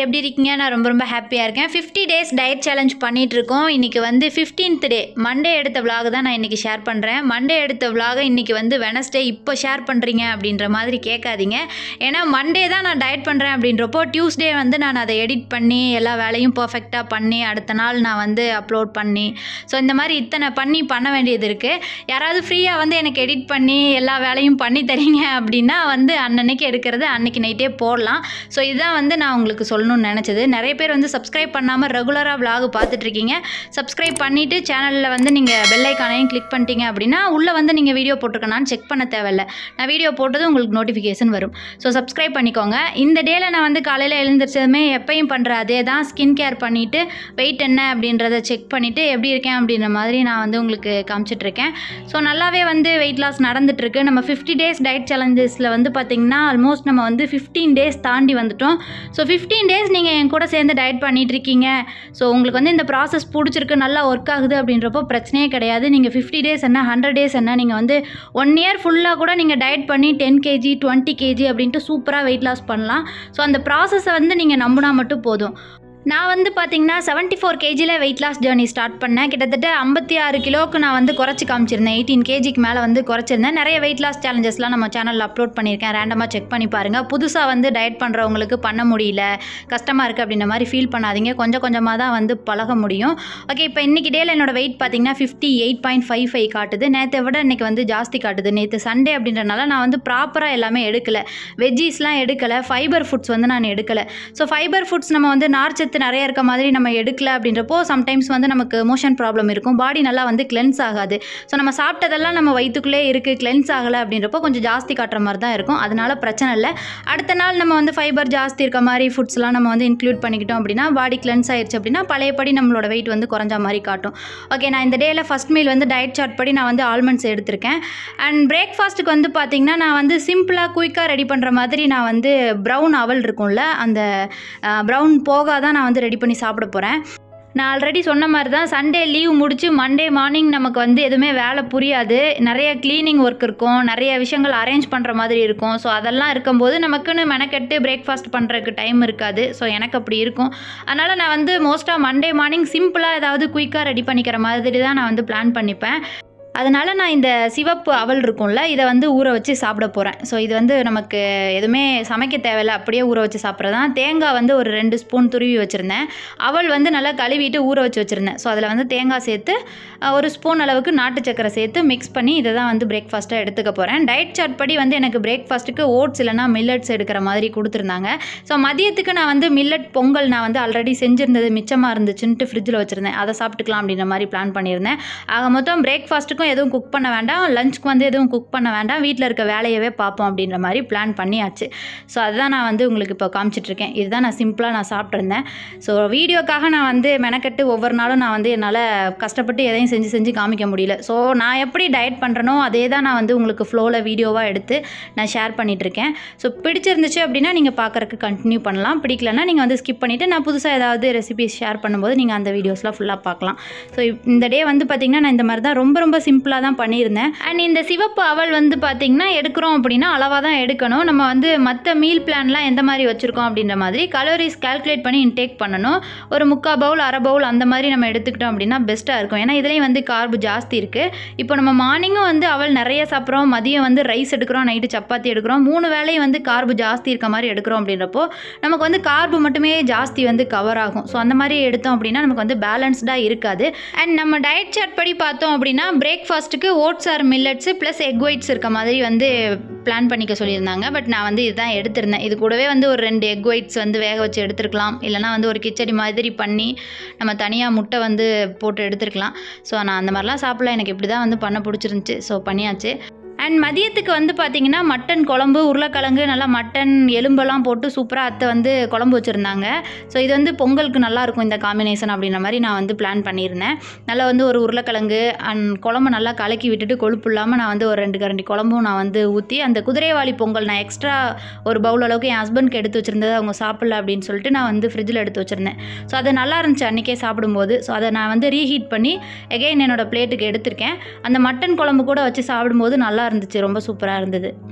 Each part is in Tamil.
எப்படி இருக்கீங்க நான் ரொம்ப ரொம்ப ஹாப்பியாக இருக்கேன் ஃபிஃப்டி டேஸ் டயட் சேலஞ்ச் பண்ணிட்டு இருக்கோம் இன்றைக்கி வந்து ஃபிஃப்டீன்த் டே மண்டே எடுத்த vlog தான் நான் இன்றைக்கி ஷேர் பண்ணுறேன் மண்டே எடுத்த vlog இன்றைக்கி வந்து வெனஸ்டே இப்போ ஷேர் பண்ணுறீங்க அப்படின்ற மாதிரி கேட்காதீங்க ஏன்னா மண்டே தான் நான் டயட் பண்ணுறேன் அப்படின்றப்போ டியூஸ்டே வந்து நான் அதை எடிட் பண்ணி எல்லா வேலையும் பர்ஃபெக்டாக பண்ணி அடுத்த நாள் நான் வந்து அப்லோட் பண்ணி ஸோ இந்த மாதிரி இத்தனை பண்ணி பண்ண வேண்டியது இருக்குது யாராவது ஃப்ரீயாக வந்து எனக்கு எடிட் பண்ணி எல்லா வேலையும் பண்ணி தரீங்க அப்படின்னா வந்து அன்னன்னைக்கு எடுக்கிறது அன்னைக்கு நைட்டே போடலாம் ஸோ இதுதான் வந்து நான் உங்களுக்கு சொல்லணும்னு நினச்சது நிறைய பேர் வந்து சப்ஸ்கிரைப் பண்ணாமல் ரெகுலராக vlog பார்த்துட்ருக்கீங்க சப்ஸ்கிரைப் பண்ணிவிட்டு சேனலில் வந்து நீங்கள் பெல் ஐக்கானையும் கிளிக் பண்ணிட்டீங்க அப்படின்னா உள்ளே வந்து நீங்கள் வீடியோ போட்டிருக்கனான்னு செக் பண்ண தேவையில்ல நான் வீடியோ போட்டது உங்களுக்கு நோட்டிஃபிகேஷன் வரும் ஸோ சப்ஸ்கிரைப் பண்ணிக்கோங்க இந்த டேயில் நான் வந்து காலையில் எழுந்திரிச்சதுமே எப்பயும் பண்ணுற அதே தான் ஸ்கின் கேர் பண்ணிவிட்டு வெயிட் என்ன அப்படின்றத செக் பண்ணிவிட்டு எப்படி இருக்கேன் அப்படின்ற மாதிரி நான் வந்து உங்களுக்கு காமிச்சிட்ருக்கேன் ஸோ நல்லாவே வந்து வெயிட் லாஸ் நடந்துட்டுருக்கு நம்ம ஃபிஃப்டி டேஸ் டயட் சேலஞ்சஸில் வந்து பார்த்திங்கன்னா ஆல்மோஸ்ட் நம்ம வந்து ஃபிஃப்டீன் டேஸ் தாண்டி வந்துட்டோம் ஸோ ஃபிஃப்டீன் டேஸ் நீங்கள் என் கூட சேர்ந்து டயட் பண்ணிட்டு இருக்கீங்க ஸோ உங்களுக்கு வந்து இந்த ப்ராசஸ் பிடிச்சிருக்கு நல்லா ஒர்க் ஆகுது அப்படின்றப்போ பிரச்சனையே கிடையாது நீங்கள் ஃபிஃப்டி டேஸ் என்ன ஹண்ட்ரட் டேஸ் என்ன நீங்கள் வந்து ஒன் இயர் ஃபுல்லாக கூட நீங்கள் டயட் பண்ணி டென் கேஜி டுவெண்ட்டி கேஜி அப்படின்ட்டு சூப்பராக வெயிட் லாஸ் பண்ணலாம் ஸோ அந்த ப்ராசஸை வந்து நீங்கள் நம்பினா மட்டும் போதும் நான் வந்து பார்த்தீங்கன்னா செவன்ட்டி ஃபோர் கேஜியில் வெயிட் லாஸ் ஜேர்னி ஸ்டார்ட் பண்ணேன் கிட்டத்தட்ட ஐம்பத்தி ஆறு கிலோவுக்கு நான் வந்து குறைச்சி காமிச்சிருந்தேன் எயிட்டீன் கேஜிக்கு மேலே வந்து குறைச்சிருந்தேன் நிறைய வெயிட் லாஸ் சேலஞ்சஸ்லாம் நம்ம சேனலில் அப்லோட் பண்ணியிருக்கேன் ரேண்டமாக செக் பண்ணி பாருங்கள் புதுசாக வந்து டயட் பண்ணுறவங்களுக்கு பண்ண முடியல கஷ்டமாக இருக்குது அப்படின்ற மாதிரி ஃபீல் பண்ணாதீங்க கொஞ்சம் கொஞ்சமாக தான் வந்து பழக முடியும் ஓகே இப்போ இன்றைக்கி டேயில் என்னோட வெயிட் பார்த்தீங்கன்னா fifty eight point five five காட்டுது நேற்றை விட இன்றைக்கி வந்து ஜாஸ்தி காட்டுது நேற்று சண்டே அப்படின்றனால நான் வந்து ப்ராப்பராக எல்லாமே எடுக்கலை வெஜ்ஜீஸ்லாம் எடுக்கலை ஃபைபர் ஃபுட்ஸ் வந்து நான் எடுக்கலை ஸோ ஃபைபர் ஃபுட்ஸ் நம்ம வந்து நார்ச்சத்து நிறைய இருக்க மாதிரி நம்ம எடுக்கல அப்படின்றப்போ சம்டைம்ஸ் வந்து நமக்கு மோஷன் ப்ராப்ளம் இருக்கும் பாடி நல்லா வந்து கிளென்ஸ் ஆகாது ஸோ நம்ம சாப்பிட்டதெல்லாம் நம்ம வயிற்றுக்குள்ளே இருக்குது கிளென்ஸ் ஆகலை அப்படின்றப்போ கொஞ்சம் ஜாஸ்தி காட்டுற மாதிரி தான் இருக்கும் அதனால பிரச்சனை இல்லை அடுத்த நாள் நம்ம வந்து ஃபைபர் ஜாஸ்தி இருக்க மாதிரி ஃபுட்ஸ்லாம் நம்ம வந்து இன்க்ளூட் பண்ணிக்கிட்டோம் அப்படின்னா பாடி கிளென்ஸ் ஆயிடுச்சு அப்படின்னா பழையபடி நம்மளோட வெயிட் வந்து குறைஞ்ச மாதிரி காட்டும் ஓகே நான் இந்த டேயில் ஃபஸ்ட் மீல் வந்து டயட் சார்ட் படி நான் வந்து ஆல்மண்ட்ஸ் எடுத்திருக்கேன் அண்ட் பிரேக்ஃபாஸ்ட்டுக்கு வந்து பார்த்திங்கன்னா நான் வந்து சிம்பிளாக குயிக்காக ரெடி பண்ணுற மாதிரி நான் வந்து ப்ரௌன் அவல் இருக்கும்ல அந்த ப்ரௌன் போகா தான் நான் வந்து ரெடி பண்ணி சாப்பிட போகிறேன் நான் ஆல்ரெடி சொன்ன மாதிரி தான் சண்டே லீவ் முடிச்சு மண்டே மார்னிங் நமக்கு வந்து எதுவுமே வேலை புரியாது நிறைய க்ளீனிங் ஒர்க் இருக்கும் நிறைய விஷயங்கள் அரேஞ்ச் பண்ணுற மாதிரி இருக்கும் ஸோ அதெல்லாம் இருக்கும்போது நமக்குன்னு மெனக்கெட்டு பிரேக்ஃபாஸ்ட் பண்ணுறதுக்கு டைம் இருக்காது ஸோ எனக்கு அப்படி இருக்கும் அதனால் நான் வந்து மோஸ்ட்டாக மண்டே மார்னிங் சிம்பிளாக ஏதாவது குயிக்காக ரெடி பண்ணிக்கிற மாதிரி தான் நான் வந்து பிளான் பண்ணிப்பேன் அதனால் நான் இந்த சிவப்பு அவல் இருக்கும்ல இதை வந்து ஊற வச்சு சாப்பிட போகிறேன் ஸோ இது வந்து நமக்கு எதுவுமே சமைக்க தேவையில்ல அப்படியே ஊற வச்சு சாப்பிட்றது தான் தேங்காய் வந்து ஒரு ரெண்டு ஸ்பூன் துருவி வச்சுருந்தேன் அவல் வந்து நல்லா கழுவிட்டு ஊற வச்சு வச்சுருந்தேன் ஸோ அதில் வந்து தேங்காய் சேர்த்து அஹ், ஒரு ஸ்பூன் அளவுக்கு நாட்டு சக்கரை சேர்த்து மிக்ஸ் பண்ணி இதை தான் வந்து பிரேக்ஃபாஸ்ட்டாக எடுத்துக்க போகிறேன் டயட் சார்ட் படி வந்து எனக்கு பிரேக்ஃபாஸ்ட்டுக்கு ஓட்ஸ் இல்லைனா மில்லட்ஸ் எடுக்கிற மாதிரி கொடுத்துருந்தாங்க ஸோ மதியத்துக்கு நான் வந்து மில்லட் பொங்கல் நான் வந்து ஆல்ரெடி செஞ்சுருந்தது மிச்சமாக இருந்துச்சுன்ட்டு ஃப்ரிட்ஜில் வச்சுருந்தேன் அதை சாப்பிட்டுக்கலாம் அப்படின்ற மாதிரி பிளான் பண்ணியிருந்தேன் ஆக மொத்தம் பிரேக்ஃபாஸ்ட்டுக்கும் எதுவும் குக் பண்ண வேண்டாம் லஞ்சுக்கு வந்து எதுவும் குக் பண்ண வேண்டாம் வீட்டில் இருக்க வேலையவே பார்ப்போம் அப்படின்ற மாதிரி பிளான் பண்ணியாச்சு ஸோ அதுதான் நான் வந்து உங்களுக்கு இப்போ காமிச்சிட்ருக்கேன் இதுதான் நான் சிம்பிளாக நான் சாப்பிட்ருந்தேன் ஸோ வீடியோக்காக நான் வந்து மெனக்கெட்டு ஒவ்வொரு நாளும் நான் வந்து என்னால் கஷ்டப்பட்டு எதையும் செஞ்சு செஞ்சு காமிக்க முடியல ஸோ நான் எப்படி டயட் பண்ணுறனோ அதே தான் நான் வந்து உங்களுக்கு ஃப்ளோவில் வீடியோவாக எடுத்து நான் ஷேர் பண்ணிகிட்ருக்கேன் ஸோ பிடிச்சிருந்துச்சு அப்படின்னா நீங்கள் பார்க்குறக்கு கண்டினியூ பண்ணலாம் பிடிக்கலன்னா நீங்கள் வந்து ஸ்கிப் பண்ணிவிட்டு நான் புதுசாக ஏதாவது ரெசிபிஸ் ஷேர் பண்ணும்போது நீங்கள் அந்த வீடியோஸ்லாம் ஃபுல்லாக பார்க்கலாம் ஸோ இந்த டே வந்து பார்த்திங்கன்னா நான் இந்த மாதிரி தான் ரொம்ப ரொம்ப சிம்பிளாக தான் பண்ணியிருந்தேன் அண்ட் இந்த சிவப்பு அவல் வந்து பார்த்திங்கன்னா எடுக்கிறோம் அப்படின்னா அளவாக தான் எடுக்கணும் நம்ம வந்து மற்ற மீல் பிளான்லாம் எந்த மாதிரி வச்சுருக்கோம் அப்படின்ற மாதிரி கலோரிஸ் கால்குலேட் பண்ணி இன்டேக் பண்ணணும் ஒரு முக்கால் பவுல் அரை பவுல் அந்த மாதிரி நம்ம எடுத்துக்கிட்டோம் அப்படின்னா பெஸ்ட்டாக இருக்கும் ஏன்னா இதுலேயும் வந்து கார்பு ஜாஸ்தி இருக்குது இப்போ நம்ம மார்னிங்கும் வந்து அவல் நிறைய சாப்பிட்றோம் மதியம் வந்து ரைஸ் எடுக்கிறோம் நைட்டு சப்பாத்தி எடுக்கிறோம் மூணு வேளையும் வந்து கார்பு ஜாஸ்தி இருக்க மாதிரி எடுக்கிறோம் அப்படின்றப்போ நமக்கு வந்து கார்பு மட்டுமே ஜாஸ்தி வந்து கவர் ஆகும் ஸோ அந்த மாதிரி எடுத்தோம் அப்படின்னா நமக்கு வந்து பேலன்ஸ்டாக இருக்காது அண்ட் நம்ம டயட் சார்ட் படி பார்த்தோம் அப்படின்னா பிரேக்ஃபாஸ்ட்டுக்கு oats or millets plus egg whites இருக்க மாதிரி வந்து பிளான் பண்ணிக்க சொல்லியிருந்தாங்க பட் நான் வந்து இதுதான் எடுத்திருந்தேன் இது கூடவே வந்து ஒரு ரெண்டு எக் ஒயிட்ஸ் வந்து வேக வச்சு எடுத்துருக்கலாம் இல்லைனா வந்து ஒரு கிச்சடி மாதிரி பண்ணி நம்ம தனியாக முட்டை வந்து போட்டு எடுத்துருக்கலாம் ஸோ நான் அந்த மாதிரிலாம் சாப்பிடல எனக்கு இப்படி தான் வந்து பண்ண பிடிச்சிருந்துச்சி ஸோ பண்ணியாச்சு அண்ட் மதியத்துக்கு வந்து பார்த்திங்கன்னா மட்டன் குழம்பு உருளைக்கிழங்கு நல்லா மட்டன் எலும்பெல்லாம் போட்டு சூப்பராக அத்தை வந்து குழம்பு வச்சுருந்தாங்க ஸோ இது வந்து பொங்கலுக்கு நல்லாயிருக்கும் இந்த காம்பினேஷன் அப்படின்ற மாதிரி நான் வந்து பிளான் பண்ணியிருந்தேன் நல்லா வந்து ஒரு உருளைக்கிழங்கு அண்ட் குழம்பு நல்லா கலக்கி விட்டுட்டு கொழுப்பு இல்லாமல் நான் வந்து ஒரு ரெண்டு கரண்டி குழம்பும் நான் வந்து ஊற்றி அந்த குதிரைவாளி பொங்கல் நான் எக்ஸ்ட்ரா ஒரு பவுல் அளவுக்கு என் ஹஸ்பண்ட்க்கு எடுத்து வச்சுருந்தது அவங்க சாப்பிடல அப்படின்னு சொல்லிட்டு நான் வந்து ஃப்ரிட்ஜில் எடுத்து வச்சுருந்தேன் ஸோ அது நல்லா இருந்துச்சு அன்றைக்கே சாப்பிடும்போது ஸோ அதை நான் வந்து ரீஹீட் பண்ணி எகைன் என்னோடய பிளேட்டுக்கு எடுத்திருக்கேன் அந்த மட்டன் குழம்பு கூட வச்சு சாப்பிடும்போது நல்லா இருந்துச்சு ரொம்ப சூப்பராக இருந்தது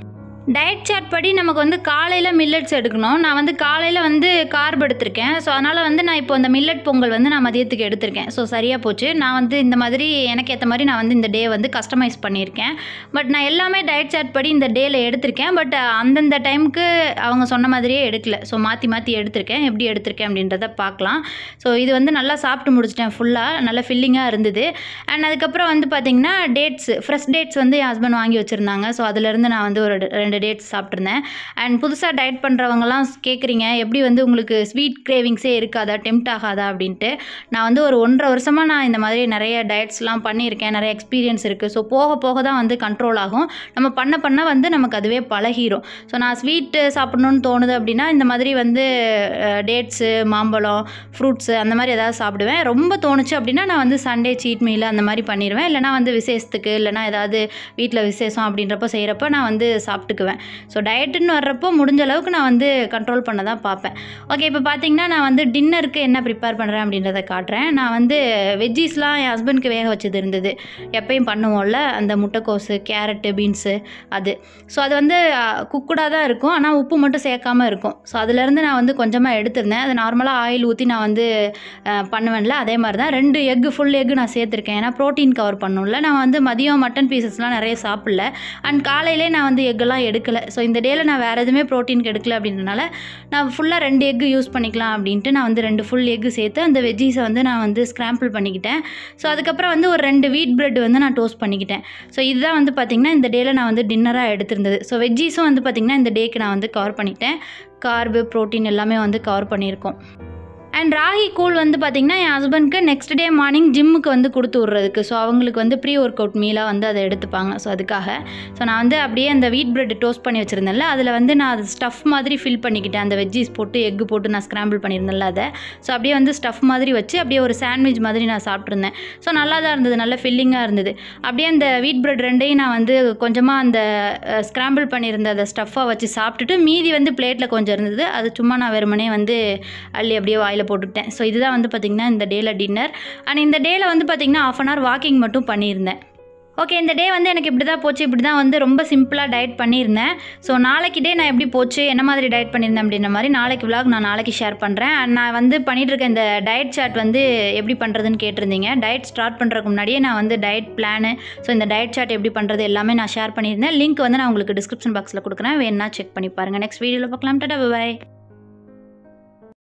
டயட் சார்ட் படி நமக்கு வந்து காலையில் மில்லட்ஸ் எடுக்கணும் நான் வந்து காலையில் வந்து கார்ப் எடுத்திருக்கேன் ஸோ அதனால் வந்து நான் இப்போ அந்த மில்லட் பொங்கல் வந்து நான் மதியத்துக்கு எடுத்திருக்கேன் ஸோ சரியாக போச்சு நான் வந்து இந்த மாதிரி எனக்கு ஏற்ற மாதிரி நான் வந்து இந்த டே வந்து கஸ்டமைஸ் பண்ணியிருக்கேன் பட் நான் எல்லாமே டயட் சார்ட் படி இந்த டேயில் எடுத்திருக்கேன் பட் அந்தந்த டைமுக்கு அவங்க சொன்ன மாதிரியே எடுக்கல ஸோ மாற்றி மாற்றி எடுத்திருக்கேன் எப்படி எடுத்திருக்கேன் அப்படின்றத பார்க்கலாம் ஸோ இது வந்து நல்லா சாப்பிட்டு முடிச்சிட்டேன் ஃபுல்லாக நல்லா ஃபில்லிங்காக இருந்தது அண்ட் அதுக்கப்புறம் வந்து பார்த்திங்கன்னா டேட்ஸ் ஃப்ரெஷ் டேட்ஸ் வந்து என் ஹஸ்பண்ட் வாங்கி வச்சுருந்தாங்க ஸோ அதுலேருந்து நான் வந்து ஒரு ரெண்டு டேட்ஸ் சாப்பிட்ருந்தேன் அண்ட் புதுசாக டயட் பண்ணுறவங்கலாம் கேட்குறீங்க எப்படி வந்து உங்களுக்கு ஸ்வீட் கிரேவிங்ஸே இருக்காதா டெம்ட் ஆகாதா அப்படின்ட்டு நான் வந்து ஒரு ஒன்றரை வருஷமாக நான் இந்த மாதிரி நிறைய டயட்ஸ்லாம் பண்ணியிருக்கேன் நிறைய எக்ஸ்பீரியன்ஸ் இருக்குது ஸோ போக போக தான் வந்து கண்ட்ரோல் ஆகும் நம்ம பண்ண பண்ண வந்து நமக்கு அதுவே பழகிரும் ஸோ நான் ஸ்வீட்டு சாப்பிடணும்னு தோணுது அப்படின்னா இந்த மாதிரி வந்து டேட்ஸு மாம்பழம் ஃப்ரூட்ஸு அந்த மாதிரி ஏதாவது சாப்பிடுவேன் ரொம்ப தோணுச்சு அப்படின்னா நான் வந்து சண்டே சீட் மீல் அந்த மாதிரி பண்ணிடுவேன் இல்லைனா வந்து விசேஷத்துக்கு இல்லைனா ஏதாவது வீட்டில் விசேஷம் அப்படின்றப்ப செய்கிறப்ப நான் வந்து சாப்பிட்டுக்குவேன் ஸோ டயட்டுன்னு வர்றப்போ முடிஞ்ச அளவுக்கு நான் வந்து கண்ட்ரோல் பண்ண தான் பார்ப்பேன் ஓகே இப்போ பார்த்தீங்கன்னா நான் வந்து டின்னருக்கு என்ன ப்ரிப்பேர் பண்ணுறேன் அப்படின்றத காட்டுறேன் நான் வந்து வெஜ்ஜீஸ்லாம் என் ஹஸ்பண்ட்க்கு வேக வச்சது இருந்தது எப்பயும் பண்ணுவோம்ல அந்த முட்டைக்கோஸு கேரட்டு பீன்ஸு அது ஸோ அது வந்து குக்குடாக தான் இருக்கும் ஆனால் உப்பு மட்டும் சேர்க்காம இருக்கும் ஸோ அதுலேருந்து நான் வந்து கொஞ்சமாக எடுத்திருந்தேன் அது நார்மலாக ஆயில் ஊற்றி நான் வந்து அஹ், பண்ணுவேன்ல அதே மாதிரி தான் ரெண்டு எக்கு ஃபுல் எக்கு நான் சேர்த்துருக்கேன் ஏன்னா ப்ரோட்டீன் கவர் பண்ணும்ல நான் வந்து மதியம் மட்டன் பீசஸ்லாம் நிறைய சாப்பிடல அண்ட் காலையிலே நான் வந்து எக்கெல்லாம் எடுக்கலை ஸோ இந்த டேயில் நான் வேறு எதுவுமே ப்ரோட்டீனுக்கு எடுக்கல அப்படின்றனால நான் ஃபுல்லாக ரெண்டு எக்கு யூஸ் பண்ணிக்கலாம் அப்படின்ட்டு நான் வந்து ரெண்டு ஃபுல் எக்கு சேர்த்து அந்த வெஜ்ஜீஸை வந்து நான் வந்து ஸ்க்ராம்பிள் பண்ணிக்கிட்டேன் ஸோ அதுக்கப்புறம் வந்து ஒரு ரெண்டு வீட் பிரெட் வந்து நான் டோஸ்ட் பண்ணிக்கிட்டேன் ஸோ இதுதான் வந்து பார்த்திங்கன்னா இந்த டேயில் நான் வந்து டின்னராக எடுத்திருந்தது ஸோ வெஜ்ஜீஸும் வந்து பார்த்திங்கன்னா இந்த டேக்கு நான் வந்து கவர் பண்ணிட்டேன் கார்பு ப்ரோட்டீன் எல்லாமே வந்து கவர் பண்ணியிருக்கோம் அண்ட் ராகி கூழ் வந்து பார்த்திங்கன்னா என் ஹஸ்பண்ட்க்கு நெக்ஸ்ட் டே மார்னிங் ஜிம்முக்கு வந்து கொடுத்து விட்றதுக்கு ஸோ அவங்களுக்கு வந்து ப்ரீ ஒர்க் அவுட் மீலாக வந்து அதை எடுத்துப்பாங்க ஸோ அதுக்காக ஸோ நான் வந்து அப்படியே அந்த வீட் பிரெட் டோஸ்ட் பண்ணி வச்சுருந்தேன்ல அதில் வந்து நான் அது ஸ்டஃப் மாதிரி ஃபில் பண்ணிக்கிட்டேன் அந்த வெஜ்ஜீஸ் போட்டு எக்கு போட்டு நான் ஸ்க்ராம்பிள் பண்ணியிருந்தேன்ல அதை ஸோ அப்படியே வந்து ஸ்டஃப் மாதிரி வச்சு அப்படியே ஒரு சாண்ட்விச் மாதிரி நான் சாப்பிட்ருந்தேன் ஸோ நல்லா தான் இருந்தது நல்ல ஃபில்லிங்காக இருந்தது அப்படியே அந்த வீட் பிரெட் ரெண்டையும் நான் வந்து கொஞ்சமாக அந்த ஸ்க்ராம்பிள் பண்ணியிருந்த அந்த ஸ்டஃப்பாக வச்சு சாப்பிட்டுட்டு மீதி வந்து பிளேட்டில் கொஞ்சம் இருந்தது அது சும்மா நான் வெறுமனே வந்து அள்ளி அப்படியே வாயில் போட்டுக்கிட்டேன் ஸோ இதுதான் வந்து பார்த்திங்கன்னா இந்த டேயில் டின்னர் அண்ட் இந்த டேயில் வந்து பார்த்திங்கன்னா ஆஃப் அன் ஹவர் வாக்கிங் மட்டும் பண்ணியிருந்தேன் ஓகே இந்த டே வந்து எனக்கு இப்படி தான் போச்சு இப்படி தான் வந்து ரொம்ப சிம்பிளாக டயட் பண்ணியிருந்தேன் ஸோ நாளைக்கு டே நான் எப்படி போச்சு என்ன மாதிரி டயட் பண்ணியிருந்தேன் அப்படின்ற மாதிரி நாளைக்கு vlog நான் நாளைக்கு ஷேர் பண்ணுறேன் அண்ட் நான் வந்து பண்ணிட்டு இருக்க இந்த டயட் சார்ட் வந்து எப்படி பண்ணுறதுன்னு கேட்டிருந்தீங்க டயட் ஸ்டார்ட் பண்ணுறதுக்கு முன்னாடியே நான் வந்து டயட் பிளானு ஸோ இந்த டயட் சார்ட் எப்படி பண்ணுறது எல்லாமே நான் ஷேர் பண்ணியிருந்தேன் லிங்க் வந்து நான் உங்களுக்கு டிஸ்கிரிப்ஷன் பாக்ஸில் கொடுக்குறேன் வேணா செக் பண்ணி பாருங்கள் நெக்ஸ்ட் வீடியோவில் பார்க்கலாம் டாடா பாய்